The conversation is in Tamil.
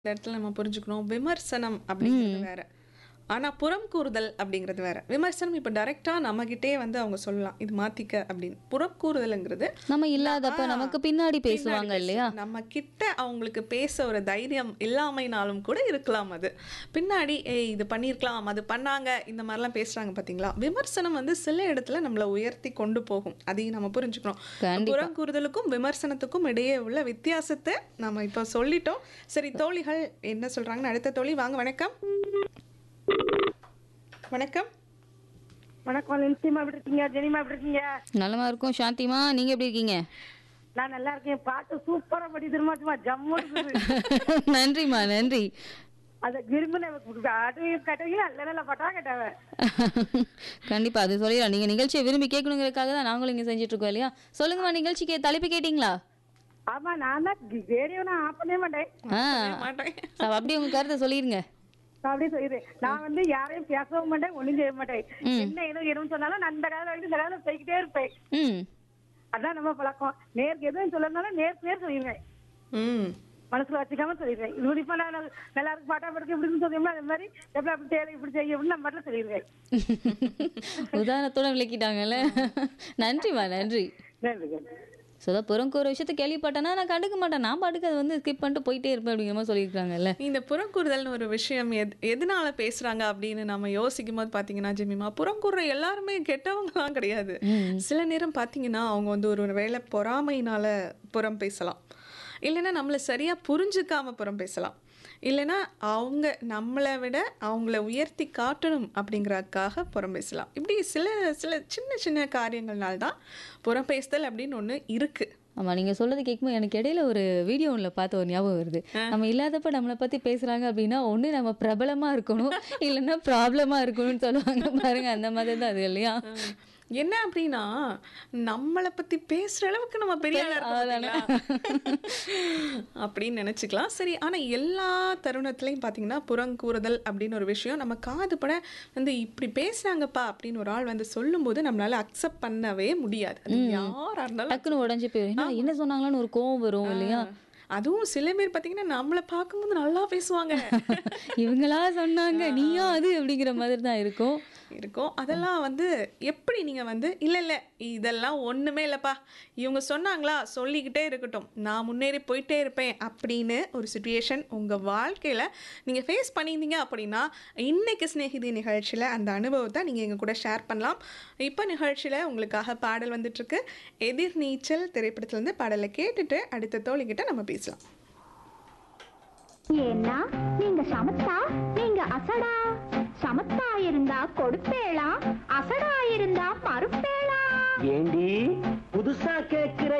இந்த இடத்துல நம்ம புரிஞ்சுக்கணும் விமர்சனம் அப்படிங்கிறது வேற ஆனா புறம் கூறுதல் அப்படிங்கிறது வேற விமர்சனம் இப்ப டைரக்டா நம்மகிட்டே வந்து அவங்க சொல்லலாம் இது மாத்திக்க அப்படின்னு புறம் கூறுதல்ங்கிறது நம்ம இல்லாதப்ப நமக்கு பின்னாடி பேசுவாங்க இல்லையா நம்ம கிட்ட அவங்களுக்கு பேச ஒரு தைரியம் இல்லாமைனாலும் கூட இருக்கலாம் அது பின்னாடி ஏய் இது பண்ணியிருக்கலாம் அது பண்ணாங்க இந்த மாதிரிலாம் பேசுறாங்க பாத்தீங்களா விமர்சனம் வந்து சில இடத்துல நம்மளை உயர்த்தி கொண்டு போகும் அதையும் நம்ம புரிஞ்சுக்கணும் கண்டிப்பா. புறம் கூறுதலுக்கும் விமர்சனத்துக்கும் இடையே உள்ள வித்தியாசத்தை நம்ம இப்போ சொல்லிட்டோம் சரி தோழிகள் என்ன சொல்றாங்கன்னு அடுத்த தோழி வாங்க வணக்கம் வணக்கம் வணக்கம் லின்சிமா எப்படி இருக்கீங்க ஜெனிமா எப்படி இருக்கீங்க நலமா இருக்கும் சாந்திமா நீங்க எப்படி இருக்கீங்க நான் நல்லா இருக்கேன் பாட்டு சூப்பரா படி திரும்ப சும்மா ஜம்மு இருக்குது நன்றிம்மா நன்றி அத விரும்பின பாட்டு கட்டுவீங்க நல்ல நல்ல பாட்டா கேட்டாவ கண்டிப்பா அது சொல்லிடலாம் நீங்க நிகழ்ச்சியை விரும்பி கேட்கணுங்கிறதுக்காக தான் நாங்களும் இங்க செஞ்சுட்டு இருக்கோம் இல்லையா சொல்லுங்கம்மா நிகழ்ச்சிக்கு தலைப்பு கேட்டீங்களா ஆமா நான் தான் ரேடியோ நான் ஆஃப் பண்ணவே மாட்டேன் ஆ மாட்டேன் அப்ப அப்படியே உங்க கருத்தை சொல்லிருங்க நான் அப்படியே சொல்லிடுறேன் நான் வந்து யாரையும் பேசவும் மாட்டேன் ஒண்ணும் செய்ய மாட்டேன் என்ன எதுவும் எதுவும் சொன்னாலும் நான் அந்த காலம் வரைக்கும் இந்த காலம் போய்கிட்டே இருப்பேன் ம் அதான் நம்ம பழக்கம் நேருக்கு எதுவும் சொல்லணும்னாலும் நேருக்கு நேர் சொல்லிடுவேன் ம் மனசுல வச்சுக்காம சொல்லிடுவேன் இது இப்ப நான் நல்லா இருக்கு பாட்டா படுக்க இப்படின்னு சொல்லியோம்னா அது மாதிரி எப்படி அப்படி தேவை இப்படி செய்ய அப்படின்னு நான் மட்டும் சொல்லிடுவேன் உதாரணத்தோட விளக்கிட்டாங்கல்ல நன்றிம்மா நன்றி நன்றி நன்றி ஸோ புறக்கு ஒரு விஷயத்த கேள்விப்பட்டேன்னா நான் கண்டுக்க மாட்டேன் நான் பாட்டுக்கு அதை வந்து ஸ்கிப் பண்ணிட்டு போயிட்டே இருப்பேன் அப்படிங்கிற மாதிரி சொல்லியிருக்காங்கல்ல இந்த புறக்கூறுதல்னு ஒரு விஷயம் எத் எதனால பேசுறாங்க அப்படின்னு நம்ம யோசிக்கும் போது பாத்தீங்கன்னா ஜெமிமா புறக்கூறுற எல்லாருமே கெட்டவங்கலாம் கிடையாது சில நேரம் பாத்தீங்கன்னா அவங்க வந்து ஒரு வேளை பொறாமையினால புறம் பேசலாம் இல்லைன்னா நம்மளை சரியா புரிஞ்சுக்காம புறம் பேசலாம் இல்லைன்னா அவங்க நம்மளை விட அவங்கள உயர்த்தி காட்டணும் அப்படிங்கறதுக்காக புறம் பேசலாம் இப்படி சில சில சின்ன சின்ன காரியங்கள்னால தான் புறம் பேசுதல் அப்படின்னு ஒண்ணு இருக்கு ஆமா நீங்க சொல்றது கேட்கும்போது எனக்கு இடையில ஒரு வீடியோ ஒன்றில் பார்த்த ஒரு ஞாபகம் வருது நம்ம இல்லாதப்ப நம்மளை பத்தி பேசுறாங்க அப்படின்னா ஒண்ணு நம்ம பிரபலமா இருக்கணும் இல்லைன்னா ப்ராப்ளமா இருக்கணும்னு சொல்லுவாங்க பாருங்க அந்த மாதிரி தான் அது இல்லையா என்ன அப்படின்னா நம்மளை பத்தி பேசுற அளவுக்கு நம்ம பெரிய ஆளா இருக்கோம் பாத்தீங்களா? அப்படின்னு நினைச்சுக்கலாம் சரி ஆனா எல்லா தருணத்திலையும் பாத்தீங்கன்னா புறங்கூறுதல் அப்படின்னு ஒரு விஷயம் நம்ம காது பட வந்து இப்படி பேசுறாங்கப்பா அப்படின்னு ஒரு ஆள் வந்து சொல்லும்போது நம்மளால அக்செப்ட் பண்ணவே முடியாது அது யாரா இருந்தாலும் டக்குன்னு உடஞ்சி போயிடும் என்ன, என்ன சொன்னாங்களான்னு ஒரு கோவம் வரும் இல்லையா அதுவும் சில பேர் பாத்தீங்கன்னா நம்மளை பார்க்கும்போது நல்லா பேசுவாங்க இவங்களா சொன்னாங்க நீயா அது அப்படிங்கிற மாதிரி தான் இருக்கும் இருக்கும் அதெல்லாம் வந்து எப்படி நீங்கள் வந்து இல்லை இல்லை இதெல்லாம் ஒன்றுமே இல்லைப்பா இவங்க சொன்னாங்களா சொல்லிக்கிட்டே இருக்கட்டும் நான் முன்னேறி போயிட்டே இருப்பேன் அப்படின்னு ஒரு சுச்சுவேஷன் உங்கள் வாழ்க்கையில் நீங்கள் ஃபேஸ் பண்ணியிருந்தீங்க அப்படின்னா இன்னைக்கு சிநேகிதி நிகழ்ச்சியில் அந்த அனுபவத்தை நீங்கள் எங்கள் கூட ஷேர் பண்ணலாம் இப்போ நிகழ்ச்சியில் உங்களுக்காக பாடல் வந்துட்டுருக்கு எதிர் நீச்சல் திரைப்படத்துலேருந்து பாடலை கேட்டுட்டு அடுத்த தோழிக்கிட்ட நம்ம பேசலாம் ஏன்னா நீங்க சமத்தா நீங்க அசடா சமத்தா இருந்தா கொடுப்பேளா அசடா இருந்தா மறுப்பேளா ஏண்டி